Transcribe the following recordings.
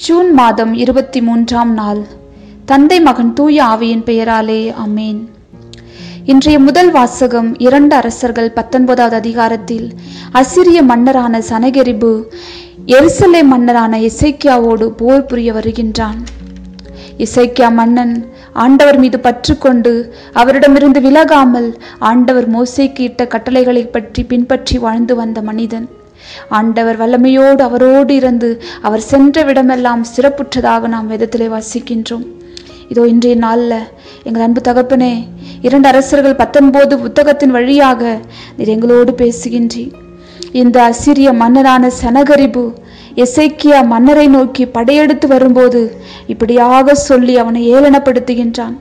June மாதம் இருபத்தி மூன்றாம் நாள் தந்தை மகன் தூய ஆவியின் பெயராலே அமேன் இன்றைய முதல் வாசகம் இரண்டு அரசர்கள் பத்தொன்பதாவது அதிகாரத்தில் அசிரிய மன்னரான சனகெரிபு எருசலே மன்னரான இசைக்கியாவோடு போர் புரிய வருகின்றான் இசைக்கியா மன்னன் ஆண்டவர் மீது பற்று கொண்டு அவரிடமிருந்து விலகாமல் ஆண்டவர் மோசைக்கு இட்ட கட்டளைகளை பற்றி பின்பற்றி வாழ்ந்து வந்த மனிதன் ஆண்டவர் வல்லமையோடு அவரோடு இருந்து அவர் சென்ற விடமெல்லாம் சிறப்புற்றதாக நாம் வேதத்திலே வாசிக்கின்றோம் இதோ இன்றைய நாளில் எங்கள் அன்பு தகப்பனே இரண்டு அரசர்கள் பத்தொன்பது புத்தகத்தின் வழியாக நீர் எங்களோடு பேசுகின்றீர் இந்த அசிரிய மன்னரான சனகரிபு எசைக்கியா மன்னரை நோக்கி படையெடுத்து வரும்போது இப்படியாக சொல்லி அவனை ஏளனப்படுத்துகின்றான்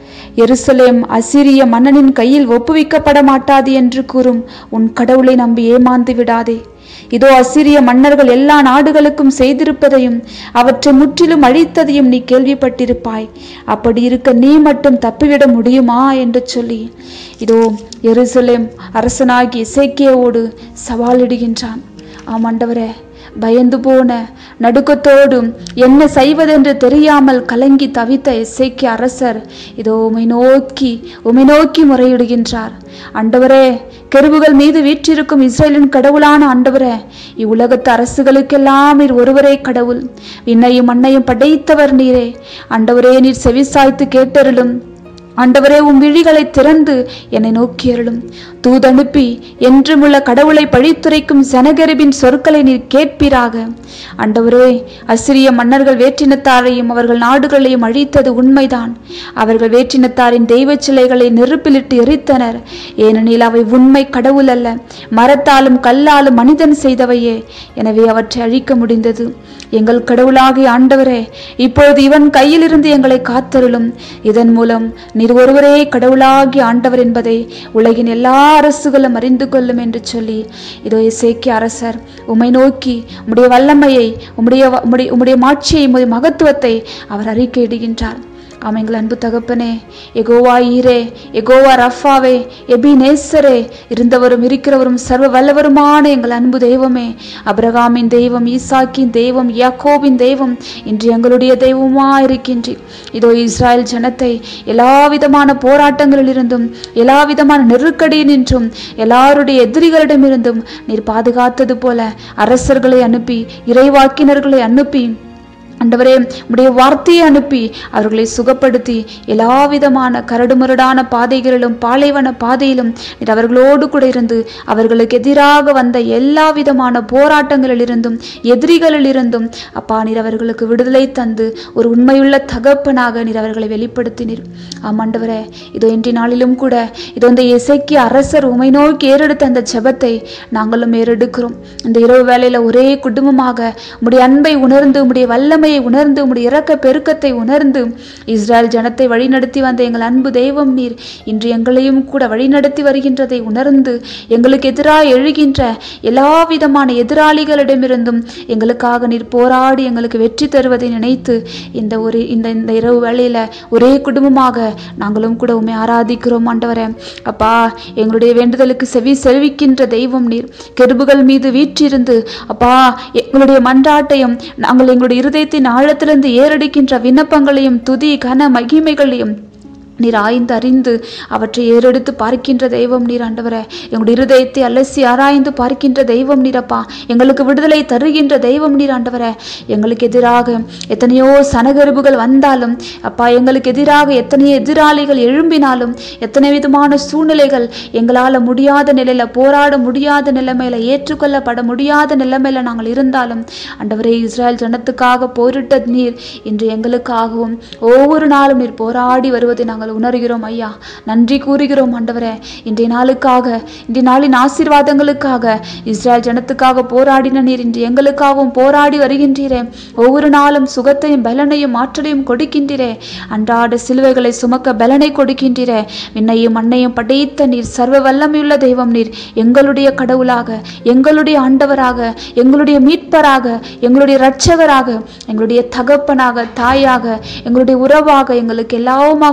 எருசலேம் அசிரிய மன்னனின் கையில் ஒப்புவிக்கப்பட மாட்டாது என்று கூறும் உன் கடவுளை நம்பி ஏமாந்து விடாதே இதோ அசிரிய மன்னர்கள் எல்லா நாடுகளுக்கும் செய்திருப்பதையும் அவற்றை முற்றிலும் அழித்ததையும் நீ கேள்விப்பட்டிருப்பாய் அப்படி இருக்க நீ மட்டும் தப்பிவிட முடியுமா என்று சொல்லி இதோ எருசலேம் அரசனாகி இசைக்கியோடு சவாலிடுகின்றான் ஆமாண்டவரே பயந்து போன நடுக்கத்தோடும் என்ன செய்வதென்று தெரியாமல் கலங்கி தவித்த இசைக்கு அரசர் இதோ உமை நோக்கி உமை நோக்கி முறையிடுகின்றார் ஆண்டவரே கெருவுகள் மீது வீற்றிருக்கும் இஸ்ரேலின் கடவுளான ஆண்டவரே இவ்வுலகத்து அரசுகளுக்கெல்லாம் நீர் ஒருவரே கடவுள் விண்ணையும் மண்ணையும் படைத்தவர் நீரே ஆண்டவரே நீர் செவிசாய்த்து கேட்டருளும் ஆண்டவரே உம் விழிகளை திறந்து என்னை நோக்கியருளும் தூதனுப்பி என்றுமுள்ள கடவுளை பழித்துரைக்கும் சனகரிபின் சொற்களை நீர் கேட்பீராக ஆண்டவரே அசிரிய மன்னர்கள் வேற்றினத்தாரையும் அவர்கள் நாடுகளையும் அழித்தது உண்மைதான் அவர்கள் வேற்றினத்தாரின் தெய்வ சிலைகளை நெருப்பிலிட்டு எரித்தனர் ஏனெனில் அவை உண்மை கடவுள் அல்ல மரத்தாலும் கல்லாலும் மனிதன் செய்தவையே எனவே அவற்றை அழிக்க முடிந்தது எங்கள் கடவுளாகிய ஆண்டவரே இப்பொழுது இவன் கையிலிருந்து எங்களை காத்தருளும் இதன் மூலம் நீர் ஒருவரே கடவுளாகிய ஆண்டவர் என்பதை உலகின் எல்லா அரசுகளும் அறிந்து கொள்ளும் என்று சொல்லி இதோ இசைக்கு அரசர் உமை நோக்கி உம்முடைய வல்லமையை உம்முடைய உம்முடைய உம்முடைய மாட்சியை உம்முடைய மகத்துவத்தை அவர் அறிக்கையிடுகின்றார் ஆம் எங்கள் அன்பு தகப்பனே எகோவா ஈரே எகோவா ரஃபாவே எபி நேசரே இருந்தவரும் இருக்கிறவரும் சர்வ வல்லவருமான எங்கள் அன்பு தெய்வமே அபிரகாமின் தெய்வம் ஈசாக்கின் தெய்வம் யாக்கோபின் தெய்வம் இன்று எங்களுடைய தெய்வமா இருக்கின்றீர் இதோ இஸ்ராயல் ஜனத்தை எல்லா விதமான போராட்டங்களிலிருந்தும் எல்லா விதமான நெருக்கடியினின்றும் எல்லாருடைய எதிரிகளிடமிருந்தும் நீர் பாதுகாத்தது போல அரசர்களை அனுப்பி இறைவாக்கினர்களை அனுப்பி ஆண்டவரே உடைய வார்த்தையை அனுப்பி அவர்களை சுகப்படுத்தி எல்லா விதமான கரடுமுரடான பாதைகளிலும் பாலைவன பாதையிலும் நீர் அவர்களோடு கூட இருந்து அவர்களுக்கு எதிராக வந்த எல்லா விதமான போராட்டங்களிலிருந்தும் எதிரிகளிலிருந்தும் அப்பா நீர் அவர்களுக்கு விடுதலை தந்து ஒரு உண்மையுள்ள தகப்பனாக நீர் அவர்களை வெளிப்படுத்தினீர் ஆமாண்டவரே இதோ இன்றைய நாளிலும் கூட இதோ இந்த இசைக்கு அரசர் உமை நோக்கி ஏறெடுத்த அந்த ஜெபத்தை நாங்களும் ஏறெடுக்கிறோம் இந்த இரவு வேளையில ஒரே குடும்பமாக உடைய அன்பை உணர்ந்து உடைய வல்லமையை உணர்ந்து உடைய இறக்க பெருக்கத்தை உணர்ந்து இஸ்ரேல் ஜனத்தை வழிநடத்தி வந்த எங்கள் அன்பு தெய்வம் நீர் இன்று எங்களையும் கூட வழிநடத்தி வருகின்றதை உணர்ந்து எங்களுக்கு எதிராக எழுகின்ற எல்லா விதமான எதிராளிகளிடமிருந்தும் எங்களுக்காக நீர் போராடி எங்களுக்கு வெற்றி தருவதை நினைத்து இந்த ஒரு இந்த இந்த இரவு வேளையில ஒரே குடும்பமாக நாங்களும் கூட உண்மை ஆராதிக்கிறோம் ஆண்டவரே அப்பா எங்களுடைய வேண்டுதலுக்கு செவி செல்விக்கின்ற தெய்வம் நீர் கெருபுகள் மீது வீற்றிருந்து அப்பா எங்களுடைய மன்றாட்டையும் நாங்கள் எங்களுடைய இருதயத்தின் ஆழத்திலிருந்து ஏறடிக்கின்ற விண்ணப்பங்களையும் துதி கன மகிமைகளையும் நீர் ஆய்ந்து அறிந்து அவற்றை ஏறெடுத்து பார்க்கின்ற தெய்வம் நீர் ஆண்டவரே எங்களுடைய இருதயத்தை அலசி ஆராய்ந்து பார்க்கின்ற தெய்வம் நீரப்பா எங்களுக்கு விடுதலை தருகின்ற தெய்வம் நீர் ஆண்டவரே எங்களுக்கு எதிராக எத்தனையோ சனகருபுகள் வந்தாலும் அப்பா எங்களுக்கு எதிராக எத்தனையோ எதிராளிகள் எழும்பினாலும் எத்தனை விதமான சூழ்நிலைகள் எங்களால் முடியாத நிலையில போராட முடியாத நிலைமையில ஏற்றுக்கொள்ளப்பட முடியாத நிலைமையில நாங்கள் இருந்தாலும் ஆண்டவரே இஸ்ரேல் ஜனத்துக்காக போரிட்ட நீர் இன்று எங்களுக்காகவும் ஒவ்வொரு நாளும் நீர் போராடி வருவதை நாங்கள் உணர்கிறோம் ஐயா நன்றி கூறுகிறோம் ஆண்டவரே இன்றைய நாளுக்காக இன்றைய நாளின் ஆசீர்வாதங்களுக்காக இஸ்ரேல் ஜனத்துக்காக போராடின நீர் இன்று எங்களுக்காகவும் போராடி வருகின்றீரே ஒவ்வொரு நாளும் சுகத்தையும் பலனையும் ஆற்றலையும் கொடுக்கின்றீரே அன்றாட சிலுவைகளை சுமக்க பலனை கொடுக்கின்றீரே விண்ணையும் மண்ணையும் படைத்த நீர் சர்வ வல்லமையுள்ள தெய்வம் நீர் எங்களுடைய கடவுளாக எங்களுடைய ஆண்டவராக எங்களுடைய மீட்பராக எங்களுடைய இரட்சகராக எங்களுடைய தகப்பனாக தாயாக எங்களுடைய உறவாக எங்களுக்கு எல்லாவுமாக இருந்து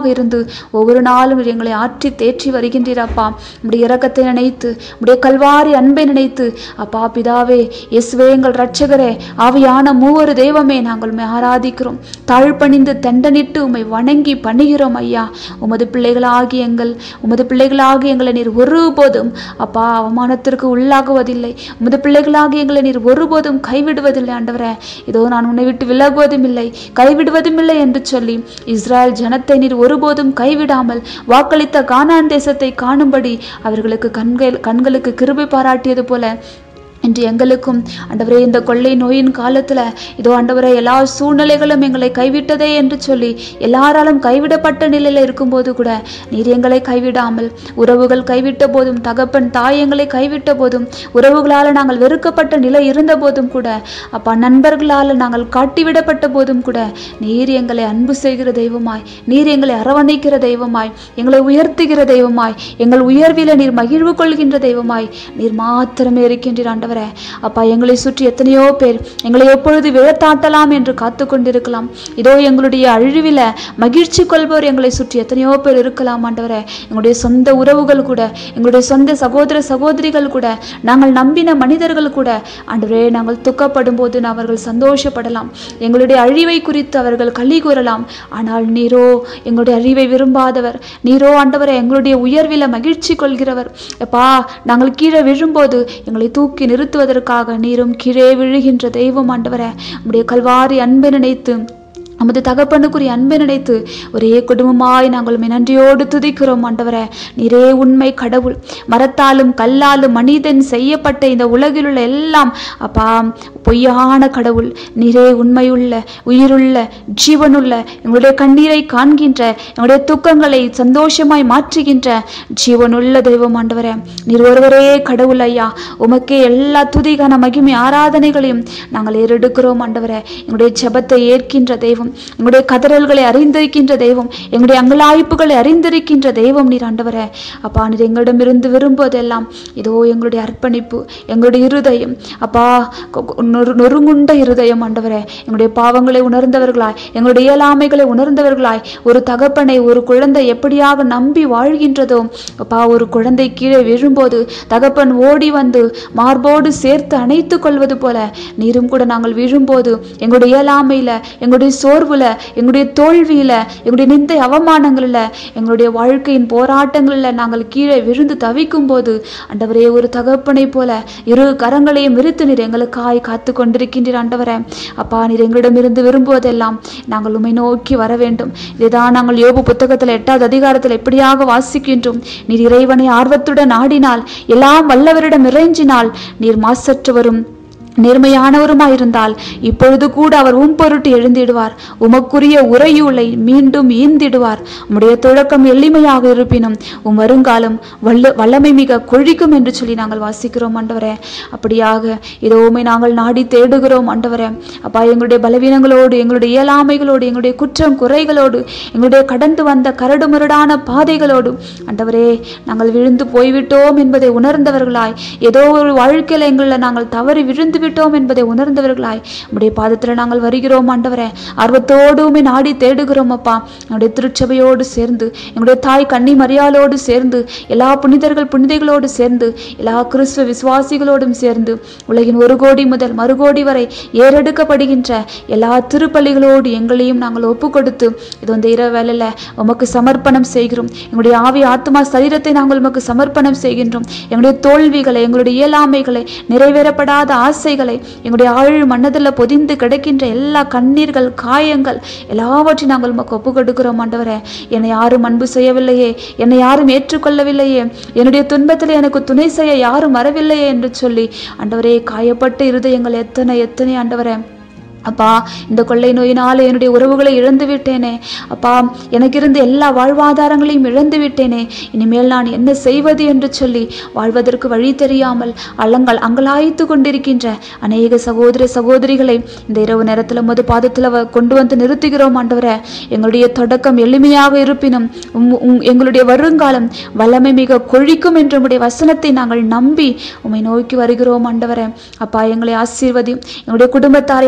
ஒவ்வொரு நாளும் நீர் எங்களை ஆற்றி தேற்றி வருகின்றீரப்பா உடைய இரக்கத்தை நினைத்து உடைய கல்வாரி அன்பை நினைத்து அப்பா பிதாவே இயேசுவே எங்கள் இரட்சகரே ஆவியான மூவரு தெய்வமே நாங்கள் உம்மை ஆராதிக்கிறோம் தாழ்பணிந்து தண்டனிட்டு உம்மை வணங்கி பணிகிறோம் ஐயா உமது பிள்ளைகளாகி எங்கள் உமது பிள்ளைகளாகி எங்களை நீர் ஒருபோதும் அப்பா அவமானத்திற்கு உள்ளாகுவதில்லை உமது பிள்ளைகளாகி எங்களை நீர் ஒருபோதும் கைவிடுவதில்லை ஆண்டவரே இதோ நான் உன்னை விட்டு விலகுவதும் இல்லை கைவிடுவதும் இல்லை என்று சொல்லி இஸ்ராயல் ஜனத்தை நீர் ஒருபோதும் கைவிடாமல் வாக்களித்த கானான் தேசத்தை காணும்படி அவர்களுக்கு கண்கள் கண்களுக்கு கிருபை பாராட்டியது போல இன்று எங்களுக்கும் ஆண்டவரே இந்த கொள்ளை நோயின் காலத்துல இதோ ஆண்டவரே எல்லா சூழ்நிலைகளும் எங்களை கைவிட்டதே என்று சொல்லி எல்லாராலும் கைவிடப்பட்ட நிலையில இருக்கும்போது கூட நீர் எங்களை கைவிடாமல் உறவுகள் கைவிட்ட போதும் தகப்பன் தாய் எங்களை கைவிட்ட போதும் உறவுகளால் நாங்கள் வெறுக்கப்பட்ட நிலை இருந்த போதும் கூட அப்பா நண்பர்களால் நாங்கள் காட்டிவிடப்பட்ட போதும் கூட நீர் எங்களை அன்பு செய்கிற தெய்வமாய் நீர் எங்களை அரவணைக்கிற தெய்வமாய் எங்களை உயர்த்துகிற தெய்வமாய் எங்கள் உயர்வில நீர் மகிழ்வு கொள்கின்ற தெய்வமாய் நீர் மாத்திரமே இருக்கின்றீர் ஆண்டவரே அப்பா எங்களை சுற்றி எத்தனையோ பேர் எங்களை எப்பொழுது விழத்தாட்டலாம் என்று காத்து கொண்டிருக்கலாம் இதோ எங்களுடைய அழிவில மகிழ்ச்சி கொள்பவர் எங்களை சுற்றி எத்தனையோ பேர் இருக்கலாம் ஆண்டவரே எங்களுடைய சொந்த உறவுகள் கூட எங்களுடைய சொந்த சகோதர சகோதரிகள் கூட நாங்கள் நம்பின மனிதர்கள் கூட ஆண்டவரே நாங்கள் துக்கப்படும் போது அவர்கள் சந்தோஷப்படலாம் எங்களுடைய அழிவை குறித்து அவர்கள் களி கூறலாம் ஆனால் நீரோ எங்களுடைய அழிவை விரும்பாதவர் நீரோ ஆண்டவரே எங்களுடைய உயர்வில மகிழ்ச்சி கொள்கிறவர் எப்பா நாங்கள் கீழே விழும்போது எங்களை தூக்கி நிறுத்துவதற்காக நீரும் கீழே விழுகின்ற தெய்வம் ஆண்டவரே உம்முடைய கல்வாரி அன்பை நினைத்து நமது தகப்பனுக்குரிய அன்பை நினைத்து ஒரே குடும்பமாய் நாங்கள் உம்மை நன்றியோடு துதிக்கிறோம் ஆண்டவரே நீரே உண்மை கடவுள் மரத்தாலும் கல்லாலும் மனிதன் செய்யப்பட்ட இந்த உலகில் உள்ள எல்லாம் அப்பா பொய்யான கடவுள் நீரே உண்மையுள்ள உயிருள்ள ஜீவனுள்ள எங்களுடைய கண்ணீரை காண்கின்ற எங்களுடைய துக்கங்களை சந்தோஷமாய் மாற்றுகின்ற ஜீவனுள்ள தெய்வம் ஆண்டவரே நீர் ஒருவரே கடவுள் ஐயா உமக்கே எல்லா துதிகான மகிமை ஆராதனைகளையும் நாங்கள் ஏறெடுக்கிறோம் ஆண்டவரே எங்களுடைய ஜெபத்தை ஏற்கின்ற தெய்வம் எங்களுடைய கதறல்களை அறிந்திருக்கின்ற தெய்வம் எங்களுடைய அங்கலாய்ப்புகளை அறிந்திருக்கின்ற தெய்வம் நீர் ஆண்டவரே அப்பா நீர் எங்களிடமிருந்து விரும்புவதெல்லாம் இதோ எங்களுடைய அர்ப்பணிப்பு எங்களுடைய இருதயம் அப்பா கொ- கொ- நொறு- நொறுங்குண்ட இருதயம் ஆண்டவரே எங்களுடைய பாவங்களை உணர்ந்தவர்களாய் எங்களுடைய இயலாமைகளை உணர்ந்தவர்களாய் ஒரு தகப்பனை ஒரு குழந்தை எப்படியாக நம்பி வாழ்கின்றதோ அப்பா ஒரு குழந்தை கீழே விழும்போது தகப்பன் ஓடி வந்து மார்போடு சேர்த்து அணைத்துக் கொள்வது போல நீரும் கூட நாங்கள் விழும்போது எங்களுடைய இயலாமையில எங்களுடைய சோர்வுல எங்களுடைய தோல்வியில எங்களுடைய நிந்தை அவமானங்களில் எங்களுடைய வாழ்க்கையின் போராட்டங்களில் நாங்கள் கீழே விழுந்து தவிக்கும் போது ஆண்டவரே ஒரு தகப்பனை போல இரு கரங்களையும் விரித்து நீர் எங்களுக்காய் காத்து கொண்டிருக்கின்றீர் ஆண்டவரே அப்பா நீர் எங்களிடமிருந்து விரும்புவதெல்லாம் நாங்கள் உம்மை நோக்கி வர வேண்டும் இதுதான் நாங்கள் யோபு புத்தகத்தில் எட்டாவது அதிகாரத்தில் எப்படியாக வாசிக்கின்றோம் நீர் இறைவனை ஆர்வத்துடன் ஆடினால் எல்லாம் வல்லவரிடம் இறைஞ்சினால் நீர் மாசற்றவரும் நேர்மையானவருமாயிருந்தால் இப்பொழுது கூட அவர் உம் பொருட்டு எழுந்திடுவார் உமக்குரிய உரையூலை மீண்டும் ஈந்திடுவார் உம்முடைய தொடக்கம் எளிமையாக இருப்பினும் உம் வருங்காலம் வல்ல வல்லமை மிக கொழிக்கும் என்று சொல்லி நாங்கள் வாசிக்கிறோம் ஆண்டவரே அப்படியாக இதோ உம்மை நாங்கள் நாடி தேடுகிறோம் ஆண்டவரே அப்பா எங்களுடைய பலவீனங்களோடு எங்களுடைய இயலாமைகளோடு எங்களுடைய குற்றம் குறைகளோடு எங்களுடைய கடந்து வந்த கரடுமுரடான பாதைகளோடு ஆண்டவரே நாங்கள் விழுந்து போய்விட்டோம் என்பதை உணர்ந்தவர்களாய் ஏதோ ஒரு வாழ்க்கையில எங்களில் நாங்கள் தவறி விழுந்து விட்டோம் என்பதை உணர்ந்தவர்களாய் உடைய பாதத்தில் நாங்கள் வருகிறோம் ஆண்டவரே ஆர்வத்தோடுமே நாடி தேடுகிறோம் அப்பா என்னுடைய திருச்சபையோடு சேர்ந்து எங்களுடைய தாய் கன்னி மரியாளோடு சேர்ந்து எல்லா புனிதர்கள் புனிதைகளோடு சேர்ந்து எல்லா கிறிஸ்துவ விசுவாசிகளோடும் சேர்ந்து உலகின் ஒரு கோடி முதல் மறுகோடி வரை ஏறெடுக்கப்படுகின்ற எல்லா திருப்பலிகளோடு எங்களையும் நாங்கள் ஒப்பு கொடுத்து இது வந்து இரவு வேலையில உமக்கு சமர்ப்பணம் செய்கிறோம் எங்களுடைய ஆவி ஆத்மா சரீரத்தை நாங்கள் உமக்கு சமர்ப்பணம் செய்கின்றோம் எங்களுடைய தோல்விகளை எங்களுடைய இயலாமைகளை நிறைவேறப்படாத ஆசைகளை எங்களுடைய ஆழ் மனதில் பொதிந்து கிடக்கின்ற எல்லா கண்ணீர்கள் காயங்கள் எல்லாவற்றையும் நாங்கள் உமக்கு ஒப்பு கொடுக்கிறோம் ஆண்டவரே என்னை யாரும் அன்பு செய்யவில்லையே என்னை யாரும் ஏற்றுக்கொள்ளவில்லையே என்னுடைய துன்பத்தில் எனக்கு துணை செய்ய யாரும் வரவில்லையே என்று சொல்லி ஆண்டவரே காயப்பட்ட இருதயங்கள் எத்தனை எத்தனை ஆண்டவரே அப்பா இந்த கொள்ளை நோயினால் என்னுடைய உறவுகளை இழந்து விட்டேனே அப்பா எனக்கு இருந்த எல்லா வாழ்வாதாரங்களையும் இழந்து விட்டேனே இனிமேல் நான் என்ன செய்வது என்று சொல்லி வாழ்வதற்கு வழி தெரியாமல் அலங்கள் அங்கலாய்த்து கொண்டிருக்கின்ற அநேக சகோதர சகோதரிகளை இந்த இரவு நேரத்தில் முது பாதத்தில் வ- கொண்டு வந்து நிறுத்துகிறோம் ஆண்டவரே எங்களுடைய தொடக்கம் எளிமையாக இருப்பினும் உம்- உம் எங்களுடைய வருங்காலம் வல்லமை மிக கொழிக்கும் என்ற உம்முடைய வசனத்தை நாங்கள் நம்பி உம்மை நோக்கி வருகிறோம் ஆண்டவரே அப்பா எங்களை ஆசீர்வதியும் எங்களுடைய குடும்பத்தாரை ஆசீர்வதி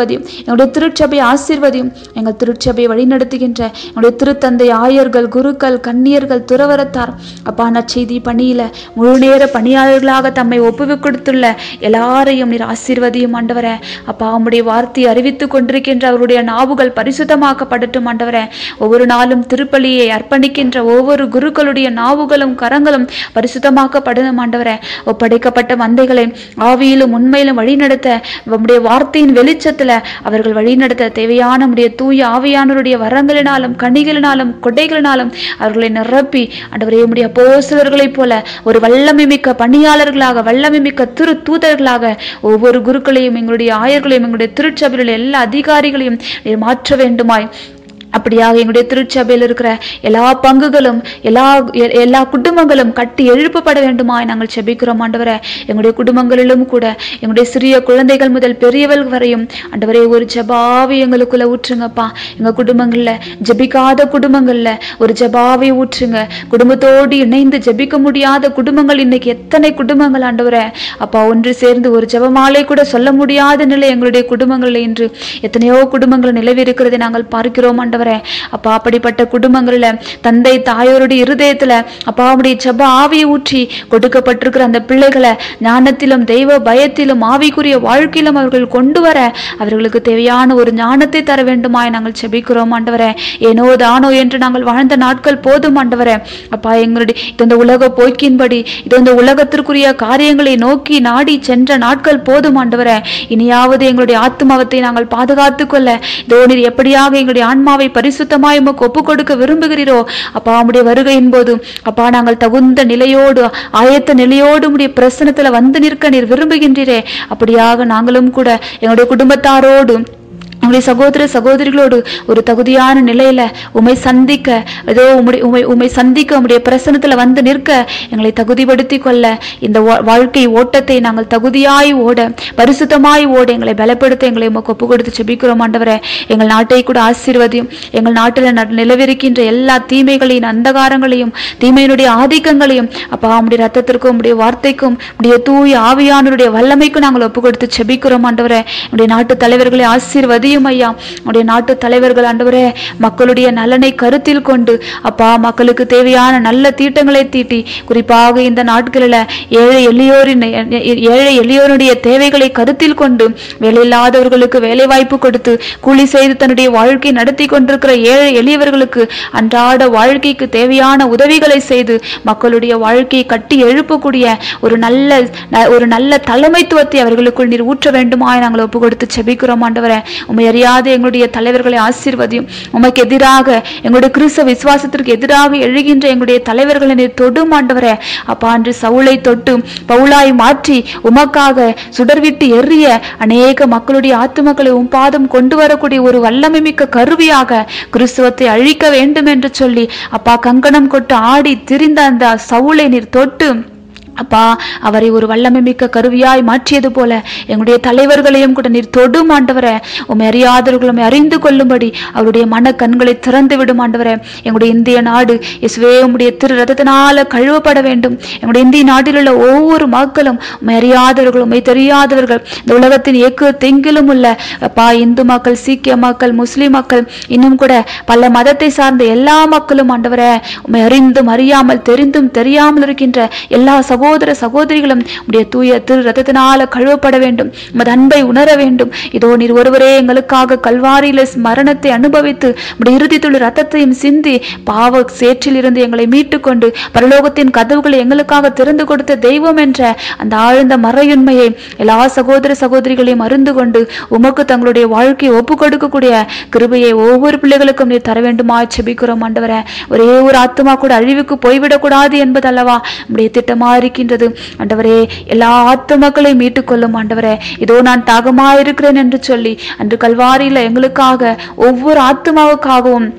ஆசீர்வதியும் எங்களுடைய திருச்சபை ஆசீர்வதியும் எங்கள் திருச்சபையை வழிநடத்துகின்ற எங்களுடைய திருத்தந்தை ஆயர்கள் குருக்கள் கன்னியர்கள் துறவரத்தார் அப்பா நற்செய்தி பணியில முழு நேர பணியாளர்களாக தம்மை ஒப்புவிக் கொடுத்துள்ள எல்லாரையும் நீர் ஆசீர்வதியும் ஆண்டவரே அப்பா உம்முடைய வார்த்தையை அறிவித்துக் கொண்டிருக்கின்ற அவருடைய நாவுகள் பரிசுத்தமாக்கப்படட்டும் ஆண்டவரே ஒவ்வொரு நாளும் திருப்பலியை அர்ப்பணிக்கின்ற ஒவ்வொரு குருக்களுடைய நாவுகளும் கரங்களும் பரிசுத்தமாக்கப்படணும் ஆண்டவரே ஒப்படைக்கப்பட்ட மந்தைகளை ஆவியிலும் உண்மையிலும் வழிநடத்த உம்முடைய வார்த்தையின் வெளிச்சத்துல அவர்கள் வழிநடத்த தேவையான உம்முடைய தூய ஆவியானவருடைய வரங்களினாலும் கனிகளினாலும் கொடைகளினாலும் அவர்களை நிரப்பி ஆண்டவரே உம்முடைய அப்போஸ்தலர்களைப் போல ஒரு வல்லமை மிக்க பணியாளர்களாக வல்லமை மிக்க திரு தூதர்களாக ஒவ்வொரு குருக்களையும் எங்களுடைய ஆயர்களையும் எங்களுடைய திருச்சபையில் உள்ள எல்லா அதிகாரிகளையும் நீர் மாற்ற வேண்டுமாய் அப்படியாக எங்களுடைய திருச்சபையில் இருக்கிற எல்லா பங்குகளும் எல்லா எ- எல்லா குடும்பங்களும் கட்டி எழுப்பப்பட வேண்டுமாய் நாங்கள் செபிக்கிறோம் ஆண்டவரே எங்களுடைய குடும்பங்களிலும் கூட எங்களுடைய சிறிய குழந்தைகள் முதல் பெரியவர்கள் வரையும் ஆண்டவரே ஒரு ஜபாவி எங்களுக்குள்ள ஊற்றுங்கப்பா எங்க குடும்பங்கள்ல ஜெபிக்காத குடும்பங்கள்ல ஒரு ஜபாவை ஊற்றுங்க குடும்பத்தோடு இணைந்து ஜெபிக்க முடியாத குடும்பங்கள் இன்னைக்கு எத்தனை குடும்பங்கள் ஆண்டவரே அப்பா ஒன்று சேர்ந்து ஒரு ஜெபமாலை கூட சொல்ல முடியாத நிலை எங்களுடைய குடும்பங்களில் இன்று எத்தனையோ குடும்பங்கள் நிலவி இருக்கிறதை நாங்கள் பார்க்கிறோம் ஆண்டவரே அப்பா அப்படிப்பட்ட குடும்பங்களில் தந்தை தாயோருடைய இருதயத்துல அப்பா அவருடைய ஜெப ஆவியை ஊற்றி கொடுக்கப்பட்டிருக்கிற அந்த பிள்ளைகளை ஞானத்திலும் தெய்வ பயத்திலும் ஆவிக்குரிய வாழ்க்கையிலும் அவர்கள் கொண்டு வர அவர்களுக்கு தேவையான ஒரு ஞானத்தை தர வேண்டுமாய் நாங்கள் செபிக்கிறோம் ஆண்டவரே ஏனோ தானோ என்று நாங்கள் வாழ்ந்த நாட்கள் போதும் ஆண்டவரே அப்பா எங்களுடைய இது இந்த உலக போக்கின்படி இது இந்த உலகத்திற்குரிய காரியங்களை நோக்கி நாடி சென்ற நாட்கள் போதும் ஆண்டவரே இனியாவது எங்களுடைய ஆத்மாவத்தை நாங்கள் பாதுகாத்துக் கொள்ள இதோ நீர் எப்படியாக எங்களுடைய ஆன்மாவை பரிசுத்தமாய் உமக்கு ஒப்புக் கொடுக்க விரும்புகிறீரோ அப்பா உம்முடைய வருகையின் போது அப்பா நாங்கள் தகுந்த நிலையோடு ஆயத்த நிலையோடு உம்முடைய பிரசனத்துல வந்து நிற்க நீர் விரும்புகின்றீரே அப்படியாக நாங்களும் கூட எங்களுடைய குடும்பத்தாரோடு உங்களுடைய சகோதர சகோதரிகளோடு ஒரு தகுதியான நிலையில உமை சந்திக்க ஏதோ உம்முடைய உமை உமை சந்திக்க உம்முடைய பிரசனத்துல வந்து நிற்க எங்களை தகுதிப்படுத்திக் கொள்ள இந்த வா- வாழ்க்கை ஓட்டத்தை நாங்கள் தகுதியாய் ஓட பரிசுத்தமாய் ஓட எங்களை பலப்படுத்த எங்களை உமக்கு ஒப்பு கொடுத்து செபிக்கிறோம் ஆண்டவரே எங்கள் நாட்டை கூட ஆசீர்வதியும் எங்கள் நாட்டில் ந- நிலவிருக்கின்ற எல்லா தீமைகளையும் அந்தகாரங்களையும் தீமையினுடைய ஆதிக்கங்களையும் அப்பா உம்முடைய ரத்தத்திற்கும் உம்முடைய வார்த்தைக்கும் உம்முடைய தூய ஆவியானவருடைய வல்லமைக்கும் நாங்கள் ஒப்பு கொடுத்து செபிக்கிறோம் ஆண்டவரே உடைய நாட்டு தலைவர்களை ஆசீர்வதியும் ஐயா உடைய நாட்டு தலைவர்கள் ஆண்டவரே மக்களுடைய நலனை கருத்தில் கொண்டு அப்பா மக்களுக்கு தேவையான நல்ல தீட்டங்களை தீட்டி குறிப்பாக இந்த நாட்களில் ஏழை எளியோரின் ஏழை எளியோருடைய தேவைகளை கருத்தில் கொண்டு வேலையில்லாதவர்களுக்கு வேலை வாய்ப்பு கொடுத்து கூலி செய்து தன்னுடைய வாழ்க்கை நடத்தி கொண்டிருக்கிற ஏழை எளியவர்களுக்கு அன்றாட வாழ்க்கைக்கு தேவையான உதவிகளை செய்து மக்களுடைய வாழ்க்கையை கட்டி எழுப்பக்கூடிய ஒரு நல்ல ந- ஒரு நல்ல தலைமைத்துவத்தை அவர்களுக்குள் நீர் ஊற்ற வேண்டுமாய் நாங்கள் ஒப்பு கொடுத்து செபிக்கிறோம் ஆண்டவரே உண்மை அறியாத எங்களுடைய தலைவர்களை ஆசீர்வதியும் உமக்கு எதிராக எங்களுடைய கிறிஸ்தவ விசுவாசத்திற்கு எதிராக எழுகின்ற எங்களுடைய தலைவர்களை நீர் தொடும் ஆண்டவரே அப்பா அன்று சவுளை தொட்டு பவுலாய் மாற்றி உமக்காக சுடர்விட்டு எறிய அநேக மக்களுடைய ஆத்துமக்களை உம் பாதம் கொண்டு வரக்கூடிய ஒரு வல்லமை மிக்க கருவியாக கிறிஸ்துவத்தை அழிக்க வேண்டும் என்று சொல்லி அப்பா கங்கணம் கொட்டு ஆடி திரிந்த அந்த சவுளை நீர் தொட்டு அப்பா அவரை ஒரு வல்லமை மிக்க கருவியாய் மாற்றியது போல எங்களுடைய தலைவர்களையும் கூட நீர் தொடும் ஆண்டவரே உம்மை அறியாதவர்கள் உம்மை அறிந்து கொள்ளும்படி அவருடைய மன கண்களை திறந்து விடும் ஆண்டவரே எங்களுடைய இந்திய நாடு இயேசுவே உம்முடைய திரு ரத்தத்தினால கழுவப்பட வேண்டும் எங்களுடைய இந்திய நாட்டில் உள்ள ஒவ்வொரு மக்களும் உம்மை அறியாதவர்கள் உம்மை தெரியாதவர்கள் இந்த உலகத்தின் எக்கு தெங்கிலும் உள்ள அப்பா இந்து மக்கள் சீக்கிய மக்கள் முஸ்லிம் மக்கள் இன்னும் கூட பல மதத்தை சார்ந்த எல்லா மக்களும் ஆண்டவரே உம்மை அறிந்தும் அறியாமல் தெரிந்தும் தெரியாமல் இருக்கின்ற எல்லா சகோதர சகோதரிகளும் உடைய தூய திரு ரத்தத்தினால கழுவப்பட வேண்டும் உமது அன்பை உணர வேண்டும் இதோ நீர் ஒருவரே எங்களுக்காக கல்வாரியில மரணத்தை அனுபவித்து உடைய இறுதித்துள்ள ரத்தத்தையும் சிந்தி பாவ சேற்றில் இருந்து எங்களை மீட்டுக்கொண்டு பரலோகத்தின் கதவுகளை எங்களுக்காக திறந்து கொடுத்த தெய்வம் என்ற அந்த ஆழ்ந்த மறையுண்மையை எல்லா சகோதர சகோதரிகளையும் அறிந்து கொண்டு உமக்கு தங்களுடைய வாழ்க்கையை ஒப்பு கொடுக்கக்கூடிய கிருபையை ஒவ்வொரு பிள்ளைகளுக்கும் நீர் தர வேண்டுமா செபிக்கிறோம் ஆண்டவரே ஒரே ஒரு ஆத்மா கூட அழிவுக்கு போய்விடக்கூடாது என்பதல்லவா நம்முடைய திட்டமா இருக்கின்றது ஆண்டவரே எல்லா ஆத்மாக்களையும் மீட்டுக்கொள்ளும் ஆண்டவரே இதோ நான் தாகமா இருக்கிறேன் என்று சொல்லி அன்று கல்வாரியில எங்களுக்காக ஒவ்வொரு ஆத்மாவுக்காகவும்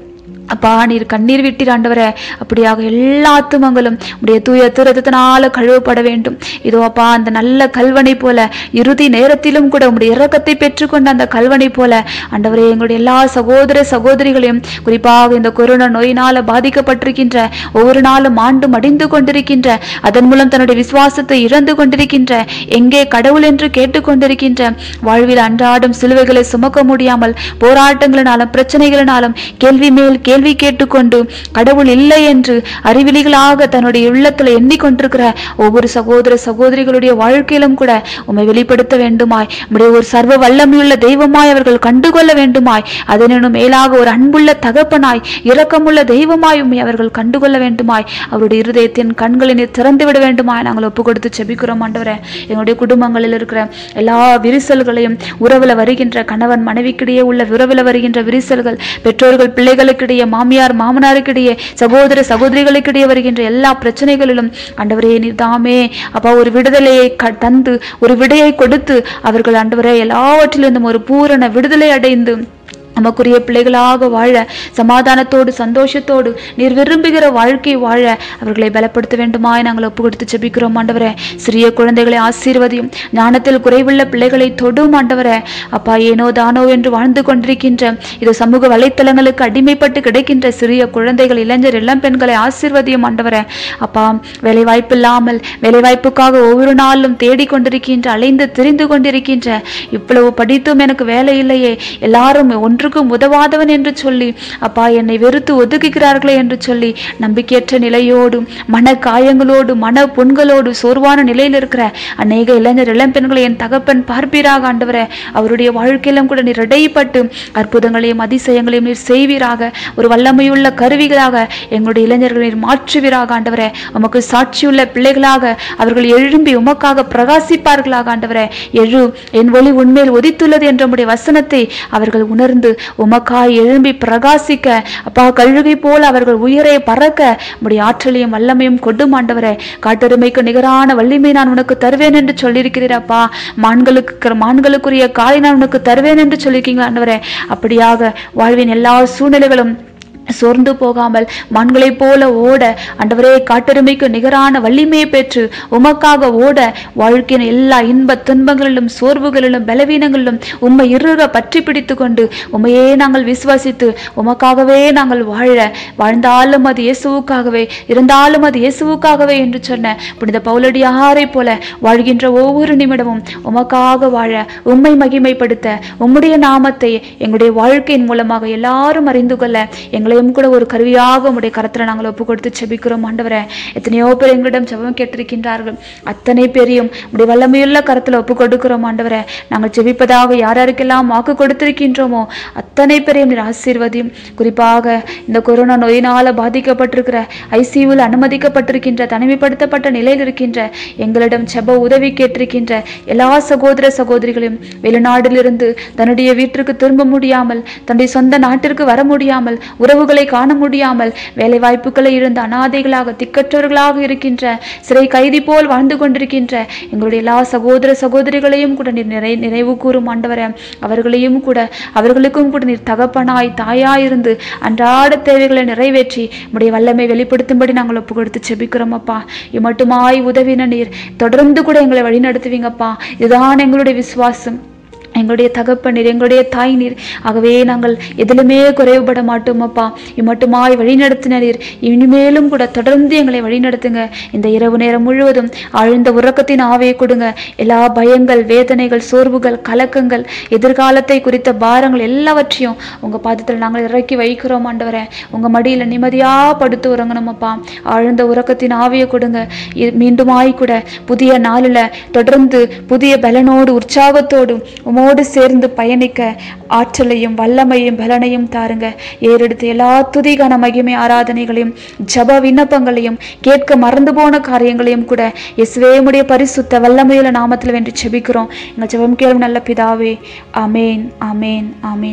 அப்பா நீர் கண்ணீர் விட்டீர் ஆண்டவரே அப்படியாக எல்லா ஆத்துமங்களும் உடைய தூய திருத்தத்தினால கழுவப்பட வேண்டும் இதோ அப்பா அந்த நல்ல கல்வனை போல இறுதி நேரத்திலும் கூட உடைய இரக்கத்தை பெற்றுக்கொண்ட அந்த கல்வனை போல ஆண்டவரே எங்களுடைய எல்லா சகோதர சகோதரிகளையும் குறிப்பாக இந்த கொரோனா நோயினால பாதிக்கப்பட்டிருக்கின்ற ஒவ்வொரு நாளும் ஆண்டு மடிந்து கொண்டிருக்கின்ற அதன் மூலம் தன்னுடைய விசுவாசத்தை இழந்து கொண்டிருக்கின்ற எங்கே கடவுள் என்று கேட்டுக்கொண்டிருக்கின்ற வாழ்வில் அன்றாடும் சிலுவைகளை சுமக்க முடியாமல் போராட்டங்களினாலும் பிரச்சனைகளினாலும் கேள்வி மேல் கேள்வி கேட்டுக்கொண்டு கடவுள் இல்லை என்று அறிவிலிகளாக தன்னுடைய உள்ளத்துல எண்ணிக்கொண்டிருக்கிற ஒவ்வொரு சகோதர சகோதரிகளுடைய வாழ்க்கையிலும் கூட உம்மை வெளிப்படுத்த வேண்டுமாய் உம்முடைய ஒரு சர்வ வல்லமையுள்ள தெய்வமாய் அவர்கள் கண்டுகொள்ள வேண்டுமாய் அதனும் மேலாக ஒரு அன்புள்ள தகப்பனாய் இரக்கமுள்ள தெய்வமாய் உம்மை அவர்கள் கண்டுகொள்ள வேண்டுமாய் அவருடைய இருதயத்தின் கண்களை நீர் திறந்து விட வேண்டுமாய் நாங்கள் ஒப்பு கொடுத்து செபிக்கிறோம் ஆண்டவரே எங்களுடைய குடும்பங்களில் இருக்கிற எல்லா விரிசல்களையும் உறவுல வருகின்ற கணவன் மனைவிக்கிடையே உள்ள உறவுல வருகின்ற விரிசல்கள் பெற்றோர்கள் பிள்ளைகளுக்கிடையே மாமியார் மாமனாருக்கிடையே சகோதர சகோதரிகளுக்கிடையே வருகின்ற எல்லா பிரச்சனைகளிலும் ஆண்டவரே நீர் தாமே அப்பா ஒரு விடுதலையை க- தந்து ஒரு விடையை கொடுத்து அவர்கள் ஆண்டவரே எல்லாவற்றிலிருந்தும் ஒரு பூரண விடுதலை அடைந்து நமக்குரிய பிள்ளைகளாக வாழ சமாதானத்தோடு சந்தோஷத்தோடு நீர் விரும்புகிற வாழ்க்கை வாழ அவர்களை பலப்படுத்த வேண்டுமாய் நாங்கள் ஒப்பு கொடுத்து ஜெபிக்கிறோம் ஆண்டவரே சிறிய குழந்தைகளை ஆசீர்வதியும் ஞானத்தில் குறைவுள்ள பிள்ளைகளை தொடும் ஆண்டவரே அப்பா ஏனோ தானோ என்று வாழ்ந்து கொண்டிருக்கின்ற இது சமூக வலைத்தளங்களுக்கு அடிமைப்பட்டு கிடைக்கின்ற சிறிய குழந்தைகள் இளைஞர் இளம் பெண்களை ஆசீர்வதியும் ஆண்டவரே அப்பா வேலை வாய்ப்பு இல்லாமல் வேலை வாய்ப்புக்காக ஒவ்வொரு நாளும் தேடிக்கொண்டிருக்கின்ற அலைந்து திரிந்து கொண்டிருக்கின்ற இவ்வளவு படித்தும் எனக்கு வேலை இல்லையே எல்லாரும் ஒன்றுக்கும் உதவாதவன் என்று சொல்லி அப்பா என்னை வெறுத்து ஒதுக்குகிறார்களே என்று சொல்லி நம்பிக்கையற்ற நிலையோடும் மன காயங்களோடு மன புண்களோடு சோர்வான நிலையில் இருக்கிற அநேக இளைஞர் இளம்பெண்களை என் தகப்பன் பார்ப்பீராக ஆண்டவரே அவருடைய வாழ்க்கையிலும் கூட நீர் இடைப்பட்டு அற்புதங்களையும் அதிசயங்களையும் நீர் செய்வீராக ஒரு வல்லமையுள்ள கருவிகளாக எங்களுடைய இளைஞர்களை நீர் மாற்றுவீராக ஆண்டவரே உமக்கு சாட்சியுள்ள பிள்ளைகளாக அவர்கள் எழும்பி உமக்காக பிரகாசிப்பார்களாக ஆண்டவரே எழு என் ஒளி உண்மையில் உதித்துள்ளது என்ற உம்முடைய வசனத்தை அவர்கள் உணர்ந்து உமக்காய் எழும்பி பிரகாசிக்க அப்பா கழுகை போல அவர்கள் உயரே பறக்க உம்முடைய ஆற்றலையும் வல்லமையும் கொடும் ஆண்டவரே காட்டெருமைக்கு நிகரான வலிமை நான் உனக்கு தருவேன் என்று சொல்லியிருக்கிறீர் அப்பா மான்களுக்கு மான்களுக்குரிய காலை நான் உனக்கு தருவேன் என்று சொல்லியிருக்கீங்க ஆண்டவரே அப்படியாக வாழ்வின் எல்லா சூழ்நிலைகளும் சோர்ந்து போகாமல் மான்களைப் போல ஓட ஆண்டவரே காட்டெருமைக்கு நிகரான வலிமையை பெற்று உமக்காக ஓட வாழ்க்கையின் எல்லா இன்ப துன்பங்களிலும் சோர்வுகளிலும் பலவீனங்களிலும் உம்மை இருக பற்றி பிடித்து கொண்டு உம்மையே நாங்கள் விசுவாசித்து உமக்காகவே நாங்கள் வாழ வாழ்ந்தாலும் அது இயேசுவுக்காகவே இருந்தாலும் அது இயேசுவுக்காகவே என்று சொன்ன புனித பவுலடியாரை போல வாழ்கின்ற ஒவ்வொரு நிமிடமும் உமக்காக வாழ உம்மை மகிமைப்படுத்த உம்முடைய நாமத்தை எங்களுடைய வாழ்க்கையின் மூலமாக எல்லாரும் அறிந்து கொள்ள எங்களையும் கூட ஒரு கருவியாக உம்முடைய கரத்துல நாங்கள் ஒப்பு கொடுத்து செபிக்கிறோம் ஆண்டவரே எத்தனையோ பேர் எங்களிடம் ஜெபம் கேட்டிருக்கின்றார்கள் அத்தனை பேரையும் உடைய வல்லமையுள்ள கரத்துல ஒப்பு கொடுக்கிறோம் ஆண்டவரே நாங்கள் ஜெபிப்பதாக யார் யாருக்கெல்லாம் வாக்கு கொடுத்திருக்கின்றோமோ அத்தனை பேரையும் நீர் ஆசீர்வதியும் குறிப்பாக இந்த கொரோனா நோயினால பாதிக்கப்பட்டிருக்கிற ஐசியூவில் அனுமதிக்கப்பட்டிருக்கின்ற தனிமைப்படுத்தப்பட்ட நிலையில் இருக்கின்ற எங்களிடம் செப உதவி கேட்டிருக்கின்ற எல்லா சகோதர சகோதரிகளையும் வெளிநாட்டிலிருந்து தன்னுடைய வீட்டிற்கு திரும்ப முடியாமல் தன்னுடைய சொந்த நாட்டிற்கு வர முடியாமல் உறவுகளை காண முடியாமல் வேலை வாய்ப்புகளை இழந்த அனாதைகளாக திக்கற்றவர்களாக இருக்கின்ற சிறை கைதி போல் வாழ்ந்து கொண்டிருக்கின்ற எங்களுடைய எல்லா சகோதர சகோதரிகளையும் கூட நீர் நிறை நினைவு கூறும் ஆண்டவரே அவர்களையும் கூட அவர்களுக்கும் கூட நீர் தகப்பனாய் தாயாய் இருந்து அன்றாட தேவைகளை நிறைவேற்றி உடைய வல்லமை வெளிப்படுத்தும்படி நாங்கள் ஒப்பு கொடுத்து செபிக்கிறோம் அப்பா இம்மட்டுமாய் உதவின நீர் தொடர்ந்து கூட எங்களை வழிநடத்துவீங்கப்பா இதுதான் எங்களுடைய விசுவாசம் எங்களுடைய தகப்பனீர் எங்களுடைய தாய் நீர் ஆகவே நாங்கள் எதிலுமே குறைவுபட மாட்டோம் அப்பா இம்மட்டுமாய் வழிநடத்தினீர் இனிமேலும் கூட தொடர்ந்து எங்களை வழிநடத்துங்க இந்த இரவு நேரம் முழுவதும் ஆழ்ந்த உறக்கத்தின் ஆவையை கொடுங்க எல்லா பயங்கள் வேதனைகள் சோர்வுகள் கலக்கங்கள் எதிர்காலத்தை குறித்த பாரங்கள் எல்லாவற்றையும் உங்க பாதத்தில் நாங்கள் இறக்கி வைக்கிறோம் ஆண்டவரே உங்க மடியில நிம்மதியா படுத்து உறங்கணும் அப்பா ஆழ்ந்த உறக்கத்தின் ஆவியை கொடுங்க இ- மீண்டுமாய் கூட புதிய நாளில் தொடர்ந்து புதிய பலனோடு உற்சாகத்தோடு உமோடு சேர்ந்து பயணிக்க ஆற்றலையும் வல்லமையும் பலனையும் தாருங்க ஏறெடுத்து எல்லா துதிகான மகிமை ஆராதனைகளையும் ஜப விண்ணப்பங்களையும் கேட்க மறந்து போன காரியங்களையும் கூட இயேசுவேமுடைய பரிசுத்த வல்லமையுள்ள நாமத்தில் வென்று செபிக்கிறோம் எங்கள் ஜெபம் கேளும் நல்ல பிதாவே ஆமேன் ஆமேன் ஆமேன்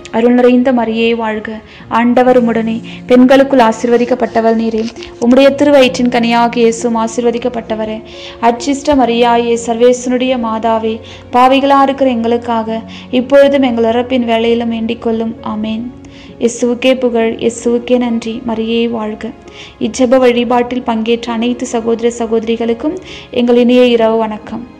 அருள் நிறைந்த மரியே வாழ்க ஆண்டவர் உம்முடனே பெண்களுக்குள் ஆசிர்வதிக்கப்பட்டவள் நீரே உம்முடைய திருவயிற்றின் கனியாக இயேசும் ஆசிர்வதிக்கப்பட்டவரே அச்சிஷ்ட மரியாயே சர்வேசனுடைய மாதாவே பாவிகளா இருக்கிற எங்களுக்காக இப்பொழுதும் எங்கள் இறப்பின் வேலையிலும் வேண்டிக் கொள்ளும் ஆமேன் இயேசுவுக்கே புகழ் இயேசுவுக்கே நன்றி மரியே வாழ்க இச்செப வழிபாட்டில் பங்கேற்ற அனைத்து சகோதர சகோதரிகளுக்கும் எங்கள் இனிய இரவு வணக்கம்